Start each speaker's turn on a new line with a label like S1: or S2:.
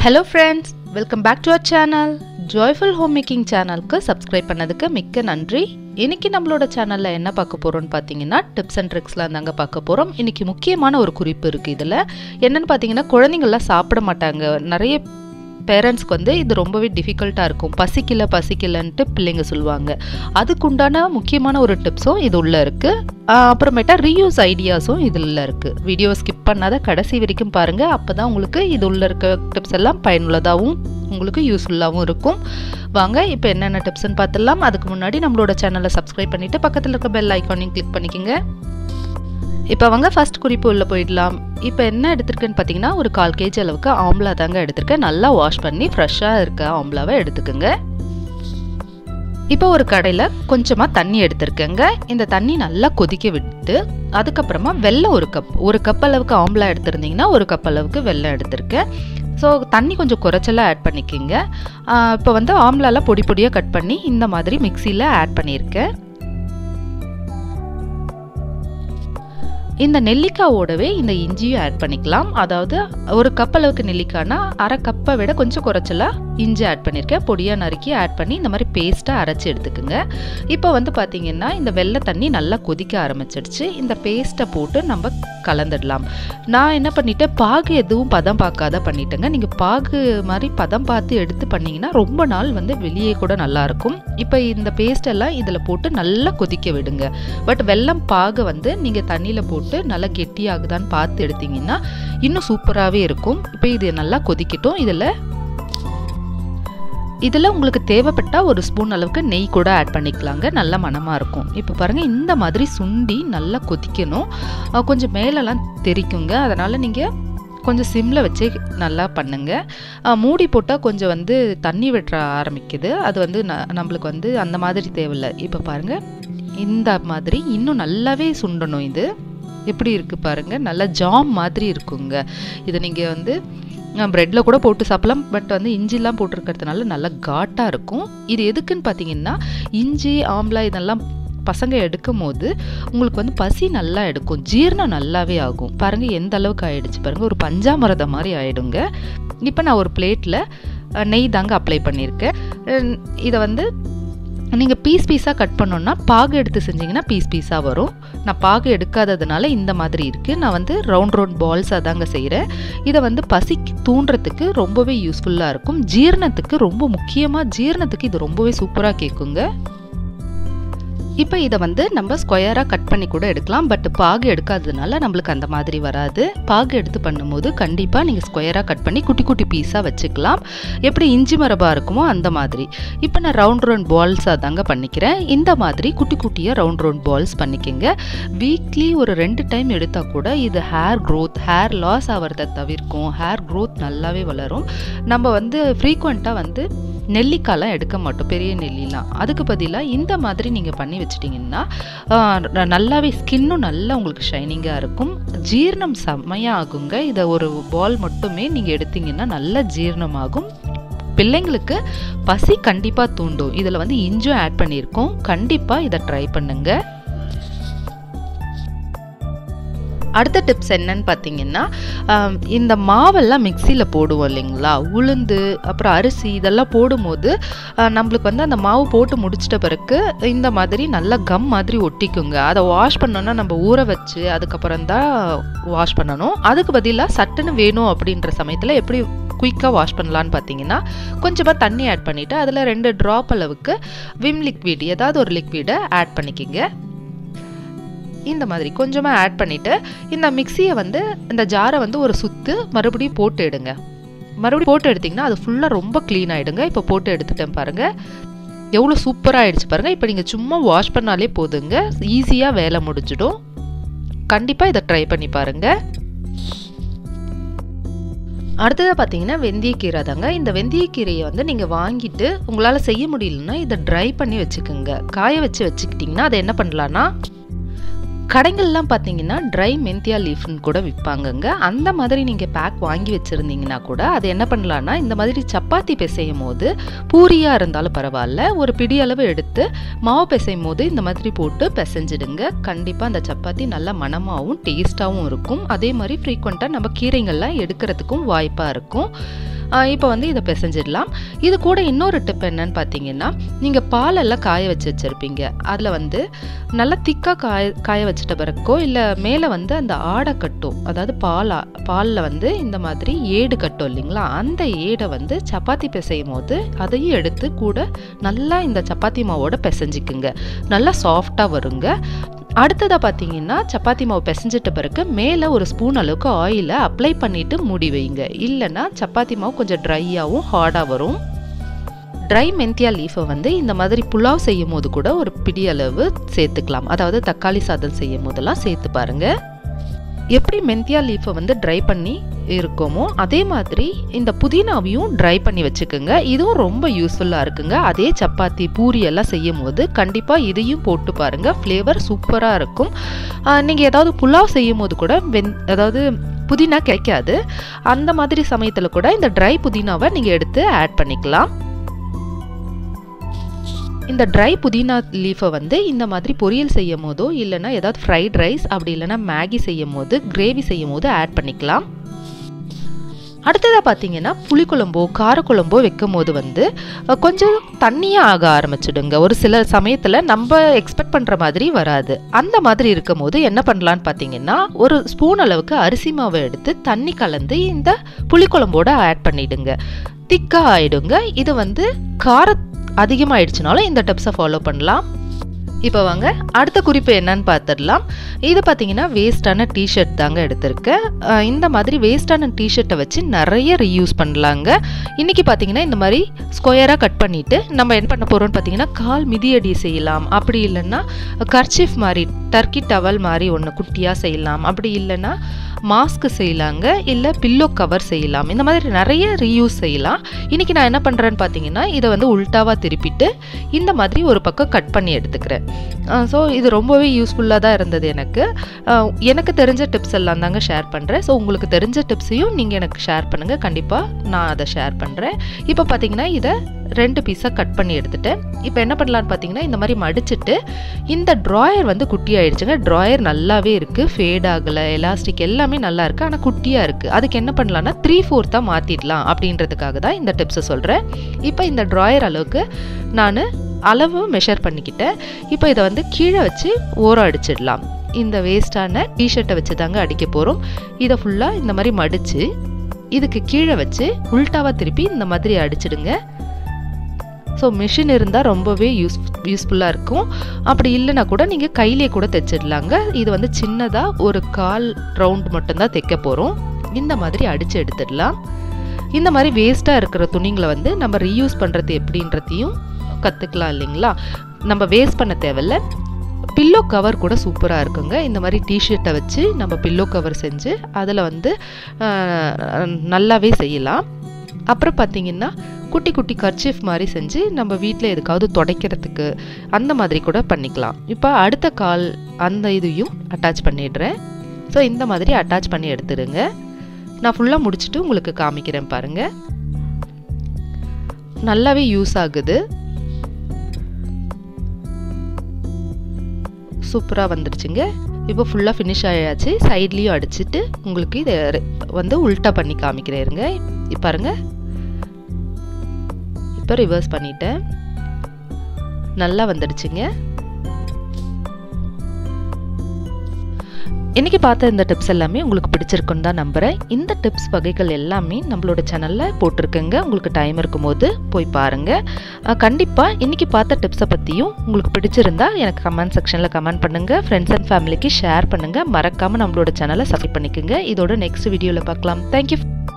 S1: hello friends welcome back to our channel joyful home making சேனலுக்கு subscribe பண்ணதுக்கு மிக்க நன்றி இன்னைக்கு நம்மளோட சேனலில் என்ன பார்க்க போகிறோம்னு பார்த்தீங்கன்னா டிப்ஸ் அண்ட் ட்ரிக்ஸ்லாம் தாங்க பார்க்க போகிறோம் இன்னைக்கு முக்கியமான ஒரு குறிப்பு இருக்குது இதில் என்னென்னு பார்த்தீங்கன்னா குழந்தைங்கள்லாம் சாப்பிட மாட்டாங்க நிறைய பேரண்ட்ஸ்க்கு வந்து இது ரொம்பவே டிஃபிகல்ட்டாக இருக்கும் பசிக்கல பசிக்கலன்ட்டு பிள்ளைங்க சொல்லுவாங்க அதுக்குண்டான முக்கியமான ஒரு டிப்ஸும் இது உள்ளே இருக்குது அப்புறமேட்டா ரீயூஸ் ஐடியாஸும் இதில் இருக்குது வீடியோ ஸ்கிப் பண்ணாத கடைசி வரைக்கும் பாருங்கள் அப்போ தான் உங்களுக்கு இது உள்ளே இருக்க டிப்ஸ் எல்லாம் பயனுள்ளதாகவும் உங்களுக்கு யூஸ்ஃபுல்லாகவும் இருக்கும் வாங்க இப்போ என்னென்ன டிப்ஸ்ன்னு பார்த்துடலாம் அதுக்கு முன்னாடி நம்மளோட சேனலை சப்ஸ்கிரைப் பண்ணிவிட்டு பக்கத்தில் இருக்க பெல் ஐக்கானையும் கிளிக் பண்ணிக்கோங்க இப்போ அவங்க ஃபர்ஸ்ட் குறிப்பு உள்ளே போயிடலாம் இப்போ என்ன எடுத்திருக்கேன்னு பார்த்தீங்கன்னா ஒரு கால் கேஜி அளவுக்கு ஆம்லா தாங்க எடுத்திருக்கேன் நல்லா வாஷ் பண்ணி ஃப்ரெஷ்ஷாக இருக்க ஆம்லாவை எடுத்துக்கோங்க இப்போ ஒரு கடையில் கொஞ்சமாக தண்ணி எடுத்திருக்கேங்க இந்த தண்ணி நல்லா கொதிக்க விட்டு அதுக்கப்புறமா வெள்ளம் ஒரு கப் ஒரு கப் அளவுக்கு ஆம்லா எடுத்திருந்தீங்கன்னா ஒரு கப் அளவுக்கு வெள்ளம் எடுத்திருக்கேன் ஸோ தண்ணி கொஞ்சம் குறைச்சலாக ஆட் பண்ணிக்கோங்க இப்போ வந்து ஆம்லாலாம் பொடி பொடியாக கட் பண்ணி இந்த மாதிரி மிக்சியில் ஆட் பண்ணியிருக்கேன் இந்த நெல்லிக்காவோடவே இந்த இஞ்சியும் ஆட் பண்ணிக்கலாம் அதாவது ஒரு கப் அளவுக்கு நெல்லிக்காய்னா அரை கப்பை விட கொஞ்சம் குறைச்சலாக இஞ்சி ஆட் பண்ணியிருக்கேன் பொடியாக நறுக்கி ஆட் பண்ணி இந்த மாதிரி பேஸ்ட்டாக அரைச்சி எடுத்துக்கோங்க இப்போ வந்து பார்த்திங்கன்னா இந்த வெள்ளை தண்ணி நல்லா கொதிக்க ஆரம்பிச்சிடுச்சு இந்த பேஸ்ட்டை போட்டு நம்ம கலந்துடலாம் நான் என்ன பண்ணிட்டேன் பாகு எதுவும் பதம் பார்க்காத பண்ணிட்டேங்க நீங்கள் பாகு மாதிரி பதம் பார்த்து எடுத்து பண்ணிங்கன்னா ரொம்ப நாள் வந்து வெளியே கூட நல்லாயிருக்கும் இப்போ இந்த பேஸ்டெல்லாம் இதில் போட்டு நல்லா கொதிக்க விடுங்க பட் வெள்ளம் பாகு வந்து நீங்கள் தண்ணியில் போட்டு போட்டு நல்லா கெட்டியாகுதான்னு பார்த்து எடுத்தீங்கன்னா இன்னும் சூப்பராகவே இருக்கும் இப்போ இது நல்லா கொதிக்கட்டும் இதில் இதில் உங்களுக்கு தேவைப்பட்டால் ஒரு ஸ்பூன் அளவுக்கு நெய் கூட ஆட் பண்ணிக்கலாங்க நல்ல மனமாக இருக்கும் இப்போ பாருங்கள் இந்த மாதிரி சுண்டி நல்லா கொதிக்கணும் கொஞ்சம் மேலெல்லாம் தெரிக்குங்க அதனால் நீங்கள் கொஞ்சம் சிம்மில் வச்சே நல்லா பண்ணுங்கள் மூடி போட்டால் கொஞ்சம் வந்து தண்ணி விட்டுற ஆரம்பிக்குது அது வந்து ந நம்மளுக்கு வந்து அந்த மாதிரி தேவையில்லை இப்போ பாருங்கள் இந்த மாதிரி இன்னும் நல்லாவே சுண்டணும் இது எப்படி இருக்குது பாருங்கள் நல்லா ஜாம் மாதிரி இருக்குங்க இதை நீங்கள் வந்து ப்ரெட்டில் கூட போட்டு சாப்பிடலாம் பட் வந்து இஞ்சிலாம் போட்டிருக்கிறதுனால நல்லா காட்டாக இருக்கும் இது எதுக்குன்னு பார்த்தீங்கன்னா இஞ்சி ஆம்லா இதெல்லாம் பசங்க எடுக்கும் போது உங்களுக்கு வந்து பசி நல்லா எடுக்கும் ஜீரணம் நல்லாவே ஆகும் பாருங்கள் எந்த அளவுக்கு ஆயிடுச்சு பாருங்கள் ஒரு பஞ்சாமிரதம் மாதிரி ஆயிடுங்க இப்போ நான் ஒரு பிளேட்டில் நெய் தாங்க அப்ளை பண்ணியிருக்கேன் இதை வந்து நீங்கள் பீஸ் பீஸாக கட் பண்ணோன்னா பாகு எடுத்து செஞ்சிங்கன்னா பீஸ் பீஸாக வரும் நான் பாகு எடுக்காததுனால இந்த மாதிரி இருக்குது நான் வந்து ரவுண்ட் ரவுண்ட் பால்ஸாக தாங்க செய்கிறேன் இதை வந்து பசிக்கு தூண்டுறதுக்கு ரொம்பவே யூஸ்ஃபுல்லாக இருக்கும் ஜீரணத்துக்கு ரொம்ப முக்கியமாக ஜீரணத்துக்கு இது ரொம்பவே சூப்பராக கேட்குங்க இப்போ இதை வந்து நம்ம ஸ்கொயராக கட் பண்ணி கூட எடுக்கலாம் பட் பாகு எடுக்காததுனால நம்மளுக்கு அந்த மாதிரி வராது பாகு எடுத்து பண்ணும்போது கண்டிப்பாக நீங்கள் ஸ்கொயராக கட் பண்ணி குட்டி குட்டி பீஸாக வச்சுக்கலாம் எப்படி இஞ்சி மரபாக இருக்குமோ அந்த மாதிரி இப்போ நான் ரவுண்ட் ரவுண்ட் பால்ஸாக தாங்க பண்ணிக்கிறேன் இந்த மாதிரி குட்டி குட்டியாக ரவுண்ட் ரவுண்ட் பால்ஸ் பண்ணிக்கோங்க வீக்லி ஒரு ரெண்டு டைம் எடுத்தால் கூட இது ஹேர் க்ரோத் ஹேர் லாஸ் ஆகிறத தவிர்க்கும் ஹேர் க்ரோத் நல்லாவே வளரும் நம்ம வந்து ஃப்ரீக்வெண்ட்டாக வந்து நெல்லிக்காய்லாம் எடுக்க மாட்டோம் பெரிய நெல்லிலாம் அதுக்கு பதிலாக இந்த மாதிரி நீங்கள் பண்ணி வச்சிட்டிங்கன்னா நல்லாவே ஸ்கின்னும் நல்லா உங்களுக்கு ஷைனிங்காக இருக்கும் ஜீரணம் செம்மையாக ஆகுங்க இதை ஒரு பால் மட்டுமே நீங்கள் எடுத்தீங்கன்னா நல்லா ஜீரணமாகும் பிள்ளைங்களுக்கு பசி கண்டிப்பாக தூண்டும் இதில் வந்து இஞ்சும் ஆட் பண்ணியிருக்கோம் கண்டிப்பாக இதை ட்ரை பண்ணுங்கள் அடுத்த டிப்ஸ் என்னன்னு பார்த்தீங்கன்னா இந்த மாவெல்லாம் மிக்சியில் போடுவோம் இல்லைங்களா உளுந்து அப்புறம் அரிசி இதெல்லாம் போடும்போது நம்மளுக்கு வந்து அந்த மாவு போட்டு முடிச்சிட்ட பிறகு இந்த மாதிரி நல்லா கம் மாதிரி ஒட்டிக்குங்க அதை வாஷ் பண்ணோன்னா நம்ம ஊற வச்சு அதுக்கப்புறம் தான் வாஷ் பண்ணணும் அதுக்கு பதிலாக சட்டுன்னு வேணும் அப்படின்ற சமயத்தில் எப்படி குயிக்காக வாஷ் பண்ணலான்னு பார்த்தீங்கன்னா கொஞ்சமாக தண்ணி ஆட் பண்ணிவிட்டு அதில் ரெண்டு ட்ராப் அளவுக்கு விம் லிக்விட் ஏதாவது ஒரு லிக்விடை ஆட் பண்ணிக்கிங்க இந்த மாதிரி கொஞ்சமாக ஆட் பண்ணிவிட்டு இந்த மிக்சியை வந்து இந்த ஜாரை வந்து ஒரு சுற்று மறுபடியும் போட்டு எடுங்க மறுபடியும் போட்டு எடுத்திங்கன்னா அது ஃபுல்லாக ரொம்ப க்ளீன் ஆகிடுங்க இப்போ போட்டு எடுத்துட்டேன் பாருங்கள் எவ்வளோ சூப்பராக ஆகிடுச்சு பாருங்கள் இப்போ நீங்கள் சும்மா வாஷ் பண்ணாலே போதுங்க ஈஸியாக வேலை முடிஞ்சிடும் கண்டிப்பாக இதை ட்ரை பண்ணி பாருங்கள் அடுத்ததாக பார்த்தீங்கன்னா வெந்தயக்கீரை தாங்க இந்த வெந்தயக்கீரையை வந்து நீங்கள் வாங்கிட்டு உங்களால் செய்ய முடியலன்னா இதை ட்ரை பண்ணி வச்சுக்கோங்க காய வச்சு வச்சுக்கிட்டிங்கன்னா அதை என்ன பண்ணலான்னா கடைகள்லாம் பார்த்தீங்கன்னா ட்ரை மெந்தியா லீஃப்னு கூட விற்பாங்கங்க அந்த மாதிரி நீங்கள் பேக் வாங்கி வச்சுருந்தீங்கன்னா கூட அது என்ன பண்ணலான்னா இந்த மாதிரி சப்பாத்தி பிசையும் போது பூரியாக இருந்தாலும் பரவாயில்ல ஒரு பிடி அளவு எடுத்து மாவு பிசையும் போது இந்த மாதிரி போட்டு பிசைஞ்சிடுங்க கண்டிப்பாக அந்த சப்பாத்தி நல்லா மணமாகவும் டேஸ்ட்டாகவும் இருக்கும் அதே மாதிரி ஃப்ரீக்வெண்ட்டாக நம்ம கீரைங்கள்லாம் எடுக்கிறதுக்கும் வாய்ப்பாக இருக்கும் இப்போ வந்து இதை பிசைஞ்சிடலாம் இது கூட இன்னொரு டிப் என்னன்னு பார்த்தீங்கன்னா நீங்கள் பாலெல்லாம் காய வச்சு வச்சுருப்பீங்க அதில் வந்து நல்லா திக்காக காய காய வச்சிட்ட பிறக்கோ இல்லை மேலே வந்து அந்த ஆடை கட்டும் அதாவது பால் பாலில் வந்து இந்த மாதிரி ஏடு கட்டும் இல்லைங்களா அந்த ஏடை வந்து சப்பாத்தி பிசையும் போது அதையும் எடுத்து கூட நல்லா இந்த சப்பாத்தி மாவோட பிசைஞ்சிக்குங்க நல்லா சாஃப்டாக வருங்க அடுத்ததாக பார்த்தீங்கன்னா சப்பாத்தி மாவு பிசைஞ்சிட்ட பிறகு மேலே ஒரு ஸ்பூன் அளவுக்கு ஆயிலை அப்ளை பண்ணிவிட்டு மூடி வைங்க இல்லைன்னா சப்பாத்தி மாவு கொஞ்சம் ட்ரையாகவும் ஹார்டாக வரும் ட்ரை மெந்தியா லீஃபை வந்து இந்த மாதிரி புலாவ் செய்யும் போது கூட ஒரு பிடி அளவு சேர்த்துக்கலாம் அதாவது தக்காளி சாதம் செய்யும் போதெல்லாம் சேர்த்து பாருங்கள் எப்படி மெந்தியா லீஃபை வந்து ட்ரை பண்ணி இருக்குமோ அதே மாதிரி இந்த புதினாவையும் ட்ரை பண்ணி வச்சுக்கோங்க இதுவும் ரொம்ப யூஸ்ஃபுல்லாக இருக்குங்க அதே சப்பாத்தி பூரி எல்லாம் செய்யும் போது கண்டிப்பாக இதையும் போட்டு பாருங்கள் ஃப்ளேவர் சூப்பராக இருக்கும் நீங்கள் ஏதாவது புலாவ் செய்யும் போது கூட வெந் அதாவது புதினா கிடைக்காது அந்த மாதிரி சமயத்தில் கூட இந்த ட்ரை புதினாவை நீங்கள் எடுத்து ஆட் பண்ணிக்கலாம் இந்த ட்ரை புதினா லீஃபை வந்து இந்த மாதிரி பொரியல் செய்யும் போதோ இல்லைனா ஏதாவது ஃப்ரைட் ரைஸ் அப்படி இல்லைனா மேகி செய்யும் போது கிரேவி செய்யும் போது ஆட் பண்ணிக்கலாம் அடுத்ததாக பார்த்தீங்கன்னா புளிக்குழம்போ காரக்குழம்போ வைக்கும் போது வந்து கொஞ்சம் தண்ணியாக ஆக ஆரம்பிச்சிடுங்க ஒரு சில சமயத்தில் நம்ம எக்ஸ்பெக்ட் பண்ணுற மாதிரி வராது அந்த மாதிரி இருக்கும் போது என்ன பண்ணலான்னு பார்த்தீங்கன்னா ஒரு ஸ்பூன் அளவுக்கு அரிசி மாவை எடுத்து தண்ணி கலந்து இந்த புளிக்குழம்போட ஆட் பண்ணிடுங்க திக்காக ஆயிடுங்க இது வந்து கார அதிகமாகிடுச்சுனாலும் இந்த டிப்ஸை ஃபாலோ பண்ணலாம் இப்போ வாங்க அடுத்த குறிப்பு என்னன்னு பார்த்துடலாம் இது பார்த்தீங்கன்னா வேஸ்டான டிஷர்ட் தாங்க எடுத்திருக்கேன் இந்த மாதிரி வேஸ்டான டிஷர்ட்டை வச்சு நிறைய ரீயூஸ் பண்ணலாங்க இன்றைக்கி பார்த்தீங்கன்னா இந்த மாதிரி ஸ்கொயராக கட் பண்ணிவிட்டு நம்ம என்ன பண்ண போகிறோம்னு பார்த்தீங்கன்னா கால் மிதியடி செய்யலாம் அப்படி இல்லைன்னா கர்ச்சிஃப் மாதிரி டர்க்கி டவல் மாதிரி ஒன்று குட்டியாக செய்யலாம் அப்படி இல்லைன்னா மாஸ்க் செய்யலாங்க இல்லை பில்லோ கவர் செய்யலாம் இந்த மாதிரி நிறைய ரீயூஸ் செய்யலாம் இன்றைக்கி நான் என்ன பண்ணுறேன்னு பார்த்தீங்கன்னா இதை வந்து உல்ட்டாவாக திருப்பிட்டு இந்த மாதிரி ஒரு பக்கம் கட் பண்ணி எடுத்துக்கிறேன் ஸோ இது ரொம்பவே யூஸ்ஃபுல்லாக தான் இருந்தது எனக்கு எனக்கு தெரிஞ்ச டிப்ஸ் எல்லாம் தாங்க ஷேர் பண்ணுறேன் ஸோ உங்களுக்கு தெரிஞ்ச டிப்ஸையும் நீங்கள் எனக்கு ஷேர் பண்ணுங்கள் கண்டிப்பாக நான் அதை ஷேர் பண்ணுறேன் இப்போ பார்த்தீங்கன்னா இதை ரெண்டு பீஸாக கட் பண்ணி எடுத்துட்டேன் இப்போ என்ன பண்ணலான்னு பார்த்தீங்கன்னா இந்த மாதிரி மடிச்சுட்டு இந்த ட்ராயர் வந்து குட்டி ஆயிடுச்சுங்க ட்ராயர் நல்லாவே இருக்குது ஃபேட் ஆகலை எலாஸ்டிக் எல்லாமே நல்லா இருக்குது ஆனால் குட்டியாக இருக்குது அதுக்கு என்ன பண்ணலான்னா த்ரீ ஃபோர்த்தாக மாற்றிடலாம் அப்படின்றதுக்காக தான் இந்த டிப்ஸை சொல்கிறேன் இப்போ இந்த ட்ராயர் அளவுக்கு நான் அளவு மெஷர் பண்ணிக்கிட்டேன் இப்போ இதை வந்து கீழே வச்சு ஓரம் அடிச்சிடலாம் இந்த வேஸ்டான டிஷர்ட்டை வச்சு தாங்க அடிக்க போகிறோம் இதை ஃபுல்லாக இந்த மாதிரி மடித்து இதுக்கு கீழே வச்சு உல்ட்டாவாக திருப்பி இந்த மாதிரி அடிச்சிடுங்க ஸோ மிஷின் இருந்தால் ரொம்பவே யூஸ் யூஸ்ஃபுல்லாக இருக்கும் அப்படி இல்லைனா கூட நீங்கள் கையிலே கூட தைச்சிடலாங்க இது வந்து சின்னதாக ஒரு கால் ரவுண்ட் மட்டும்தான் தைக்க போகிறோம் இந்த மாதிரி அடித்து எடுத்துடலாம் இந்த மாதிரி வேஸ்ட்டாக இருக்கிற துணிங்களை வந்து நம்ம ரீயூஸ் பண்ணுறது எப்படின்றதையும் கற்றுக்கலாம் இல்லைங்களா நம்ம வேஸ்ட் பண்ண தேவையில்ல பில்லோ கவர் கூட சூப்பராக இருக்குங்க இந்த மாதிரி டிஷர்ட்டை வச்சு நம்ம பில்லோ கவர் செஞ்சு அதில் வந்து நல்லாவே செய்யலாம் அப்புறம் பார்த்திங்கன்னா குட்டி குட்டி கர்ச்சீஃப் மாதிரி செஞ்சு நம்ம வீட்டில் எதுக்காவது துடைக்கிறதுக்கு அந்த மாதிரி கூட பண்ணிக்கலாம் இப்போ அடுத்த கால் அந்த இதையும் அட்டாச் பண்ணிடுறேன் ஸோ இந்த மாதிரி அட்டாச் பண்ணி எடுத்துடுங்க நான் ஃபுல்லாக முடிச்சுட்டு உங்களுக்கு காமிக்கிறேன் பாருங்கள் நல்லாவே யூஸ் ஆகுது சூப்பராக வந்துடுச்சுங்க இப்போ ஃபுல்லாக ஃபினிஷ் ஆயாச்சு சைட்லேயும் அடிச்சுட்டு உங்களுக்கு இதை வந்து உல்ட்டா பண்ணி காமிக்கிறேன் இருங்க பாருங்க இப்போ ரிவர்ஸ் பண்ணிட்டேன் நல்லா வந்துடுச்சுங்க இன்றைக்கி பார்த்த இந்த டிப்ஸ் எல்லாமே உங்களுக்கு பிடிச்சிருக்குன்னு தான் நம்புகிறேன் இந்த டிப்ஸ் வகைகள் எல்லாமே நம்மளோட சேனலில் போட்டிருக்கேங்க உங்களுக்கு டைம் இருக்கும்போது போய் பாருங்கள் கண்டிப்பாக இன்றைக்கி பார்த்த டிப்ஸை பற்றியும் உங்களுக்கு பிடிச்சிருந்தா எனக்கு கமெண்ட் செக்ஷனில் கமெண்ட் பண்ணுங்கள் ஃப்ரெண்ட்ஸ் அண்ட் ஃபேமிலிக்கு ஷேர் பண்ணுங்கள் மறக்காமல் நம்மளோட சேனலை சப்ஸ்கிரைப் பண்ணிக்கோங்க இதோட நெக்ஸ்ட் வீடியோவில் பார்க்கலாம் தேங்க்யூ